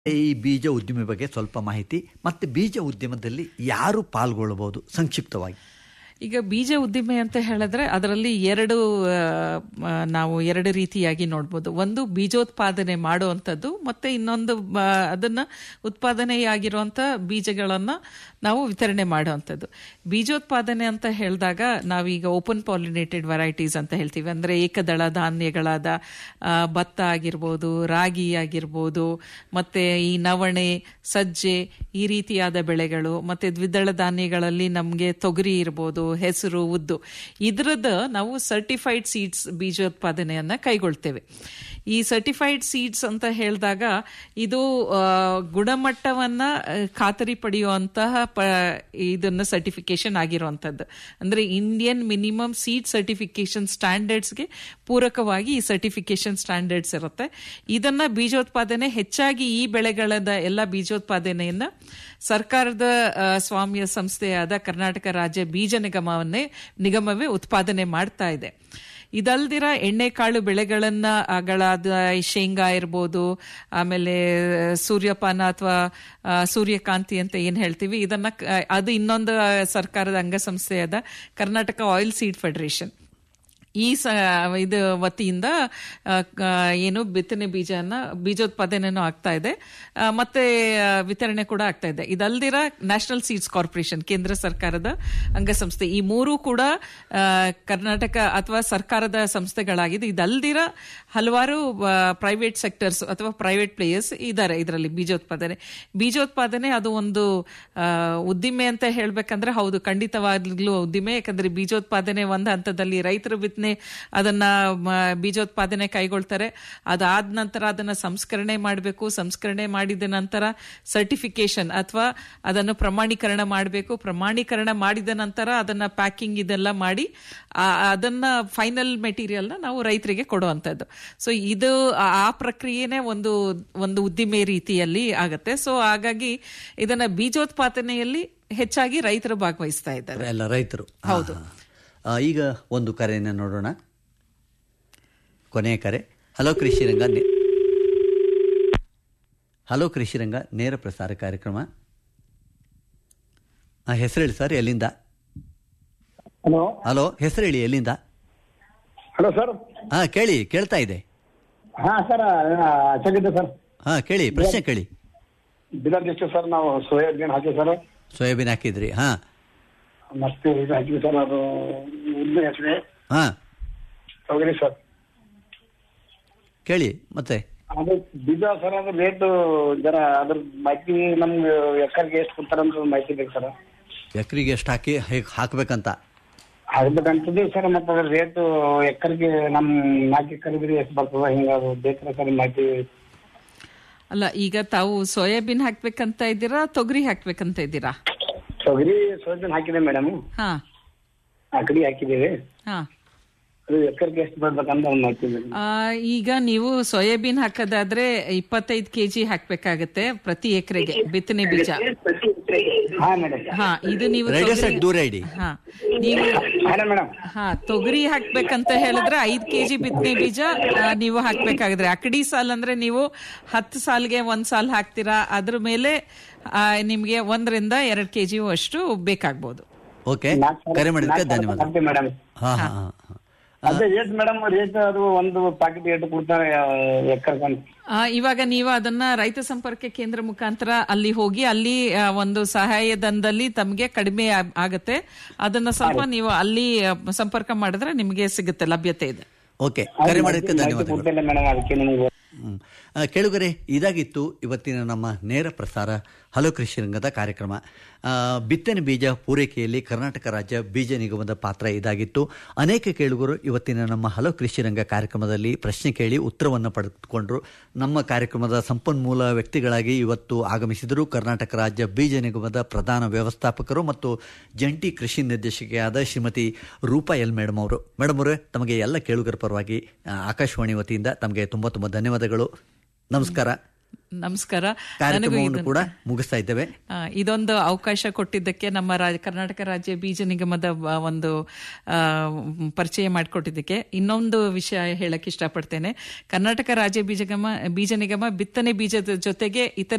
ಈ ಬೀಜ ಉದ್ಯಮಿ ಬಗ್ಗೆ ಸ್ವಲ್ಪ ಮಾಹಿತಿ ಮತ್ತೆ ಬೀಜ ಉದ್ಯಮದಲ್ಲಿ ಯಾರು ಪಾಲ್ಗೊಳ್ಳಬಹುದು ಸಂಕ್ಷಿಪ್ತವಾಗಿ ಈಗ ಬೀಜ ಉದ್ದಿಮೆ ಅಂತ ಹೇಳಿದ್ರೆ ಅದರಲ್ಲಿ ಎರಡು ಆ, ಆ, ನಾವು ಎರಡು ರೀತಿಯಾಗಿ ನೋಡ್ಬೋದು ಒಂದು ಬೀಜೋತ್ಪಾದನೆ ಮಾಡುವಂಥದ್ದು ಮತ್ತೆ ಇನ್ನೊಂದು ಆ, ಅದನ್ನ ಉತ್ಪಾದನೆಯಾಗಿರುವಂಥ ಬೀಜಗಳನ್ನ ನಾವು ವಿತರಣೆ ಮಾಡುವಂಥದ್ದು ಬೀಜೋತ್ಪಾದನೆ ಅಂತ ಹೇಳಿದಾಗ ನಾವೀಗ ಓಪನ್ ಪಾಲಿನೇಟೆಡ್ ವೆರೈಟೀಸ್ ಅಂತ ಹೇಳ್ತೀವಿ ಅಂದ್ರೆ ಏಕದಳ ಧಾನ್ಯಗಳಾದ ಆ, ಭತ್ತ ಆಗಿರ್ಬೋದು ರಾಗಿ ಆಗಿರ್ಬೋದು ಮತ್ತೆ ಈ ನವಣೆ ಸಜ್ಜೆ ಈ ರೀತಿಯಾದ ಬೆಳೆಗಳು ಮತ್ತೆ ದ್ವಿದಳ ಧಾನ್ಯಗಳಲ್ಲಿ ನಮಗೆ ತೊಗರಿ ಇರ್ಬೋದು ಹೆಸರು ಉದ್ದು ಇದ್ರದ್ದು ನಾವು ಸರ್ಟಿಫೈಡ್ ಸೀಡ್ಸ್ ಬೀಜೋತ್ಪಾದನೆಯನ್ನ ಕೈಗೊಳ್ತೇವೆ ಈ ಸರ್ಟಿಫೈಡ್ ಸೀಡ್ಸ್ ಅಂತ ಹೇಳಿದಾಗ ಇದು ಆ, ಗುಣಮಟ್ಟವನ್ನ ಆ, ಖಾತರಿ ಪಡೆಯುವಂತಹ ಪ ಇದನ್ನ ಸರ್ಟಿಫಿಕೇಶನ್ ಆಗಿರುವಂತದ್ದು ಅಂದ್ರೆ ಇಂಡಿಯನ್ ಮಿನಿಮಮ್ ಸೀಡ್ ಸರ್ಟಿಫಿಕೇಶನ್ ಸ್ಟ್ಯಾಂಡರ್ಡ್ಸ್ಗೆ ಪೂರಕವಾಗಿ ಈ ಸರ್ಟಿಫಿಕೇಶನ್ ಸ್ಟ್ಯಾಂಡರ್ಡ್ಸ್ ಇರುತ್ತೆ ಇದನ್ನ ಬೀಜೋತ್ಪಾದನೆ ಹೆಚ್ಚಾಗಿ ಈ ಬೆಳೆಗಳದ ಎಲ್ಲ ಬೀಜೋತ್ಪಾದನೆಯನ್ನ ಸರ್ಕಾರದ ಆ, ಸ್ವಾಮ್ಯ ಸಂಸ್ಥೆಯಾದ ಕರ್ನಾಟಕ ರಾಜ್ಯ ಬೀಜ ನಿಗಮವನ್ನೇ ನಿಗಮವೇ ಉತ್ಪಾದನೆ ಮಾಡ್ತಾ ಇದೆ ಇದಲ್ದಿರ ಎಣ್ಣೆಕಾಳು ಬೆಳೆಗಳನ್ನ ಗಳಾದ ಶೇಂಗಾ ಇರ್ಬೋದು ಆಮೇಲೆ ಸೂರ್ಯಪಾನ ಅಥವಾ ಸೂರ್ಯಕಾಂತಿ ಅಂತ ಏನ್ ಹೇಳ್ತೀವಿ ಇದನ್ನ ಕ- ಅದು ಇನ್ನೊಂದು ಆ, ಸರ್ಕಾರದ ಅಂಗಸಂಸ್ಥೆಯಾದ ಕರ್ನಾಟಕ ಆಯಿಲ್ ಸೀಡ್ ಫೆಡರೇಷನ್ ಈ ಸ ಇದು ವತಿಯಿಂದ ಆ, ಕ- ಏನು ಬಿತ್ತನೆ ಬೀಜನ ಬೀಜೋತ್ಪಾದನೆನೂ ಆಗ್ತಾ ಇದೆ ಆ, ಮತ್ತೆ ಆ, ವಿತರಣೆ ಕೂಡ ಆಗ್ತಾ ಇದೆ ಇದಲ್ದಿರ ನ್ಯಾಷನಲ್ ಸೀಡ್ಸ್ ಕಾರ್ಪೊರೇಷನ್ ಕೇಂದ್ರ ಸರ್ಕಾರದ ಅಂಗಸಂಸ್ಥೆ ಈ ಮೂರು ಕೂಡ ಆ, ಕರ್ನಾಟಕ ಅಥವಾ ಸರ್ಕಾರದ ಸಂಸ್ಥೆಗಳಾಗಿದೆ ಇದಲ್ದಿರ ಹಲವಾರು ಪ್ರೈವೇಟ್ ಸೆಕ್ಟರ್ಸ್ ಅಥವಾ ಪ್ರೈವೇಟ್ ಪ್ಲೇಯರ್ಸ್ ಇದ್ದಾರೆ ಇದರಲ್ಲಿ ಬೀಜೋತ್ಪಾದನೆ ಬೀಜೋತ್ಪಾದನೆ ಅದು ಒಂದು ಆ, ಉದ್ದಿಮೆ ಅಂತ ಹೇಳ್ಬೇಕಂದ್ರೆ ಹೌದು ಖಂಡಿತವಾಗ್ಲೂ ಉದ್ದಿಮೆ ಯಾಕಂದ್ರೆ ಬೀಜೋತ್ಪಾದನೆ ಒಂದು ಹಂತದಲ್ಲಿ ರೈತರು ಬಿತ್ತನೆ ಅದನ್ನ ಮ, ಬೀಜೋತ್ಪಾದನೆ ಕೈಗೊಳ್ತಾರೆ ಅದಾದ ನಂತರ ಅದನ್ನ ಸಂಸ್ಕರಣೆ ಮಾಡಬೇಕು ಸಂಸ್ಕರಣೆ ಮಾಡಿದ ನಂತರ ಸರ್ಟಿಫಿಕೇಶನ್ ಅಥವಾ ಅದನ್ನು ಪ್ರಮಾಣೀಕರಣ ಮಾಡಬೇಕು ಪ್ರಮಾಣೀಕರಣ ಮಾಡಿದ ನಂತರ ಅದನ್ನ ಪ್ಯಾಕಿಂಗ್ ಇದೆಲ್ಲ ಮಾಡಿ ಆ- ಅದನ್ನ ಫೈನಲ್ ಮೆಟೀರಿಯಲ್ನ ನಾವು ರೈತರಿಗೆ ಕೊಡುವಂಥದ್ದು ಸೊ ಇದು ಆ- ಆ ಪ್ರಕ್ರಿಯೆನೇ ಒಂದು ಒಂದು ಉದ್ದಿಮೆ ರೀತಿಯಲ್ಲಿ ಆಗತ್ತೆ ಸೊ ಹಾಗಾಗಿ ಇದನ್ನ ಬೀಜೋತ್ಪಾದನೆಯಲ್ಲಿ ಹೆಚ್ಚಾಗಿ ರೈತರು ಭಾಗವಹಿಸ್ತಾ ಇದ್ದಾರೆ ಎಲ್ಲ ರೈತರು ಹೌದು. ಹಾ, ಹಾ. ಆ, ಈಗ ಒಂದು ಕರೆಯನ್ನು ನೋಡೋಣ ಕೊನೆಯ ಕರೆ ಹಲೋ ಕೃಷಿರಂಗ ನೆ- ಹಲೋ ಕೃಷಿರಂಗ ನೇರ ಪ್ರಸಾರ ಕಾರ್ಯಕ್ರಮ ಆ, ಹೆಸರು ಹೇಳಿ ಸರ್ ಎಲ್ಲಿಂದ ಹಲೋ ಹಲೋ ಹೆಸರು ಹೇಳಿ ಎಲ್ಲಿಂದ ಹಲೋ ಸರ್ ಹಾ ಕೇಳಿ ಕೇಳ್ತಾ ಇದೆ ಹಾ ಸರ್ ಚೆನ್ನಾಗಿದೆ ಸರ್ ಹಾ ಕೇಳಿ ಪ್ರಶ್ನೆ ಕೇಳಿ ಬೀದರ್ ಡಿಸ್ಟ್ರಿಕ್ಟ್ ಸರ್ ನಾವು ಸೋಯಾಬೀನ್ ಹಾಕಿವಿ ಸರ್ ಸೋಯಾಬೀನ್ ಹಾಕಿದ್ರಿ ಹಾ ಮತ್ತೆ ಇದು ಹಾಕಿವಿ ಸರ್ ಅದು ಉದ್ದಿನ ಹೆಸರು ಹಾ ತೊಗರಿ ಸರ್ ಕೇಳಿ ಮತ್ತೆ ಅದು ಬೀಜ ಸರ್ ಅದು ರೇಟ್ ಜರ ಅದ್ರ ಮಾಹಿತಿ ನಮ್ಗೆ ಎಕರ್ಗೆ ಎಷ್ಟು ಕೊಡ್ತಾರೆ ಅಂತ ಒಂದು ಮಾಹಿತಿ ಬೇಕು ಸರ್ ಎಕರೆಗೆ ಎಷ್ಟು ಹಾಕಿ ಹೇಗೆ ಹಾಕ್ಬೇಕಂತ ಆಗ್ಬೇಕಂತಿದ್ದೀವಿ ಸರ್ ಮತ್ತೆ ಅದ್ರ ರೇಟ್ ಎಕರ್ಗೆ ನಮ್ ನಾಲ್ಕು ಎಕರ್ ಇದ್ರೆ ಎಷ್ಟು ಬರ್ತದ ಹಿಂಗ ಅದು ಬೇಕ್ರ ಸರ್ ಮಾಹಿತಿ ಅಲ್ಲ ಈಗ ತಾವು ಸೋಯಾಬೀನ್ ಹಾಕ್ಬೇಕಂತ ಇದ್ದೀರಾ ತೊಗರಿ ಹಾಕ್ಬೇಕಂತ ಇದ್ದೀರಾ ತೊಗರಿ ಸೋಯಾಬೀನ್ ಹಾಕಿದೆ ಮೇಡಮ್ ಹಾ ಅಕಡಿ ಹಾಕಿದ್ದೀವಿ ಹಾ ಅದು ಎಕರ್ಗೆ ಎಷ್ಟು ಬರ್ಬೇಕಂತ ಒಂದು ಮಾಹಿತಿ ಬೇಕು ಆ, ಈಗ ನೀವು ಸೋಯಾಬೀನ್ ಹಾಕೋದಾದ್ರೆ ಇಪ್ಪತ್ತೈದು ಕೆಜಿ ಹಾಕ್ಬೇಕಾಗತ್ತೆ ಪ್ರತಿ ಎಕರೆಗೆ ಬಿತ್ತನೆ ಬೀಜ ಹಾ ಮೇಡಮ್ ಹಾ ಇದು ನೀವು ರೇಡಿಯೋ ತೊಗರಿ- ಸೆಟ್ ದೂರ ಇಡಿ ಹಾ ನೀವು ಹಾ ಮೇಡಮ್ ಹಾ ತೊಗರಿ ಹಾಕ್ಬೇಕಂತ ಹೇಳಿದ್ರೆ ಐದ್ ಕೆಜಿ ಬಿತ್ತನೆ ಬೀಜ ಆ, ನೀವು ಹಾಕ್ಬೇಕಾಗಿದ್ರೆ ಅಕಡಿ ಸಾಲ್ ಅಂದ್ರೆ ನೀವು ಹತ್ತು ಸಾಲ್ಗೆ ಒಂದ್ ಸಾಲ್ ಹಾಕ್ತೀರಾ ಅದ್ರ ಮೇಲೆ ಆ, ನಿಮ್ಗೆ ಒಂದರಿಂದ ಎರಡ್ ಕೆಜಿ ಅಷ್ಟು ಬೇಕಾಗ್ಬೋದು ಓಕೆ ಕರೆ ಮಾಡಿದ್ದಕ್ಕೆ ಧನ್ಯವಾದ ಮೇಡಮ್ ಹಾ ಹಾ ಹಾ ಹಾ. ಅದೇ ರೇಟ್ ಮೇಡಮ್ ರೇಟ್ ಅದು ಒಂದು ಪಾಕೆಟ್ ರೇಟ್ ಕೊಡ್ತಾರೆ ಎಕರ್ಗೆ ಅಂತ ಆ, ಇವಾಗ ನೀವು ಅದನ್ನ ರೈತ ಸಂಪರ್ಕ ಕೇಂದ್ರ ಮುಖಾಂತರ ಅಲ್ಲಿ ಹೋಗಿ ಅಲ್ಲಿ ಆ, ಒಂದು ಸಹಾಯಧನದಲ್ಲಿ ತಮಗೆ ಕಡಿಮೆ ಆ- ಆಗತ್ತೆ ಅದನ್ನ ಸ್ವಲ್ಪ ನೀವು ಅಲ್ಲಿ ಆ, ಸಂಪರ್ಕ ಮಾಡಿದ್ರೆ ನಿಮಗೆ ಸಿಗುತ್ತೆ ಲಭ್ಯತೆ ಇದೆ ಓಕೆ ಕರೆ ಮಾಡಿದ್ದಕ್ಕೆ ಧನ್ಯವಾದಗಳು ಕೊಡ್ತಿಲ್ಲ ಮೇಡಮ್ ಅದಕ್ಕೆ ನಿಮ್ಗೆ ಹ್ಮ್. ಆ, ಕೇಳುಗರೆ ಇದಾಗಿತ್ತು ಇವತ್ತಿನ ನಮ್ಮ ನೇರ ಪ್ರಸಾರ ಹಲೋ ಕೃಷಿ ರಂಗದ ಕಾರ್ಯಕ್ರಮ ಆ, ಬಿತ್ತನೆ ಬೀಜ ಪೂರೈಕೆಯಲ್ಲಿ ಕರ್ನಾಟಕ ರಾಜ್ಯ ಬೀಜ ನಿಗಮದ ಪಾತ್ರ ಇದಾಗಿತ್ತು ಅನೇಕ ಕೇಳುಗರು ಇವತ್ತಿನ ನಮ್ಮ ಹಲೋ ಕೃಷಿ ರಂಗ ಕಾರ್ಯಕ್ರಮದಲ್ಲಿ ಪ್ರಶ್ನೆ ಕೇಳಿ ಉತ್ತರವನ್ನು ಪಡೆದುಕೊಂಡ್ರು ನಮ್ಮ ಕಾರ್ಯಕ್ರಮದ ಸಂಪನ್ಮೂಲ ವ್ಯಕ್ತಿಗಳಾಗಿ ಇವತ್ತು ಆಗಮಿಸಿದರು ಕರ್ನಾಟಕ ರಾಜ್ಯ ಬೀಜ ನಿಗಮದ ಪ್ರಧಾನ ವ್ಯವಸ್ಥಾಪಕರು ಮತ್ತು ಜಂಟಿ ಕೃಷಿ ನಿರ್ದೇಶಕಿಯಾದ ಶ್ರೀಮತಿ ರೂಪಾ ಎಲ್ ಮೇಡಮ್ ಅವರು ಮೇಡಮ್ ಅವರೇ ತಮಗೆ ಎಲ್ಲ ಕೇಳುಗರ ಪರವಾಗಿ ಆ, ಆಕಾಶವಾಣಿ ವತಿಯಿಂದ ತಮಗೆ ತುಂಬ ತುಂಬ ಧನ್ಯವಾದಗಳು ನಮಸ್ಕಾರ ನಮಸ್ಕಾರ ನನಗೂ ಕಾರ್ಯಕ್ರಮವನ್ನು ಇದನ್ನ- ಕೂಡ ಮುಗಿಸ್ತಾ ಇದ್ದೇವೆ ಆ, ಇದೊಂದು ಅವಕಾಶ ಕೊಟ್ಟಿದ್ದಕ್ಕೆ ನಮ್ಮ ರಾಜ ಕರ್ನಾಟಕ ರಾಜ್ಯ ಬೀಜ ನಿಗಮದ ಆ, ಒಂದು ಆ, ಪರಿಚಯ ಮಾಡಿಕೊಟ್ಟಿದ್ದಕ್ಕೆ ಇನ್ನೊಂದು ವಿಷಯ ಹೇಳಕ್ ಇಷ್ಟಪಡ್ತೇನೆ ಕರ್ನಾಟಕ ರಾಜ್ಯ ಬೀಜ ನಿಗಮ ಬೀಜ ನಿಗಮ ಬಿತ್ತನೆ ಬೀಜದ ಜೊತೆಗೆ ಇತರೆ